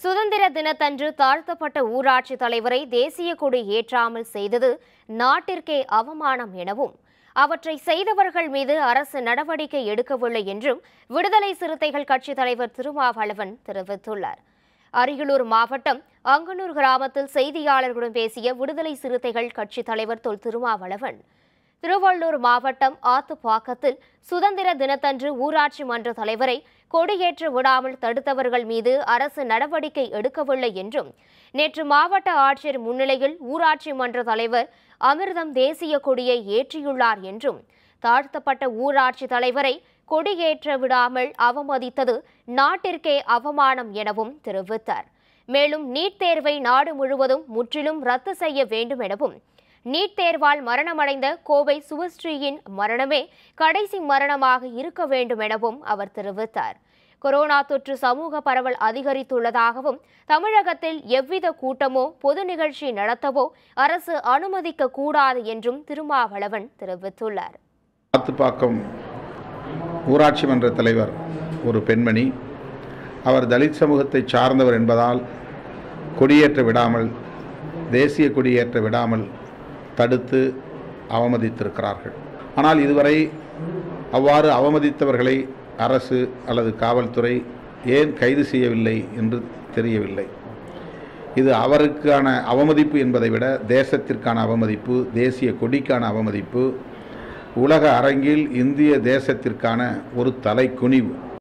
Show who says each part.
Speaker 1: சுதந்திர தினத்தன்று தாழ்த்தப்பட்ட ஊராட்சி தலைவரை தேசிய கொடி ஏற்றாமல் செய்தது நாட்டிற்கே அவமானம் எனவும் அவற்றை செய்தவர்கள் மீது அரசு நடவடிக்கை எடுக்கவில்லை என்றும் விடுதலை சிறுத்தைகள் கட்சித் தலைவர் திருமாவளவன் தெரிவித்துள்ளார் அரியலூர் மாவட்டம் அங்கனூர் கிராமத்தில் செய்தியாளர்களுடன் பேசிய விடுதலை சிறுத்தைகள் கட்சித் தலைவர் தொல் திருமாவளவன் திருவள்ளூர் மாவட்டம் ஆத்துப்பாக்கத்தில் சுதந்திர தினத்தன்று ஊராட்சி மன்ற தலைவரை கொடியேற்ற விடாமல் தடுத்தவர்கள் மீது அரசு நடவடிக்கை எடுக்கவில்லை என்றும் நேற்று மாவட்ட ஆட்சியர் முன்னிலையில் ஊராட்சி மன்ற தலைவர் அமிர்தம் தேசிய கொடியை ஏற்றியுள்ளார் என்றும் தாழ்த்தப்பட்ட ஊராட்சி தலைவரை கொடியேற்ற விடாமல் அவமதித்தது நாட்டிற்கே அவமானம் எனவும் தெரிவித்தார் மேலும் நீட் தேர்வை நாடு முழுவதும் முற்றிலும் ரத்து செய்ய வேண்டும் எனவும் நீட் தேர்வால் மரணமடைந்த கோவை சுபஸ்ரீயின் மரணமே கடைசி மரணமாக இருக்க வேண்டும் எனவும் அவர் தெரிவித்தார் கொரோனா தொற்று சமூக பரவல் அதிகரித்துள்ளதாகவும் தமிழகத்தில் எவ்வித கூட்டமோ பொது நிகழ்ச்சி நடத்தவோ அரசு அனுமதிக்க கூடாது என்றும் திருமாவளவன் தெரிவித்துள்ளார்
Speaker 2: ஆத்துப்பாக்கம் ஊராட்சி மன்ற தலைவர் ஒரு பெண்மணி அவர் தலித் சமூகத்தை சார்ந்தவர் என்பதால் கொடியேற்ற விடாமல் தேசிய கொடியேற்ற விடாமல் தடுத்து அவமதித்திருக்கிறார்கள் ஆனால் இதுவரை அவ்வாறு அவமதித்தவர்களை அரசு அல்லது காவல்துறை ஏன் கைது செய்யவில்லை என்று தெரியவில்லை இது அவருக்கான அவமதிப்பு என்பதை விட தேசத்திற்கான அவமதிப்பு தேசிய கொடிக்கான அவமதிப்பு உலக அரங்கில் இந்திய தேசத்திற்கான ஒரு தலைக்குனிவு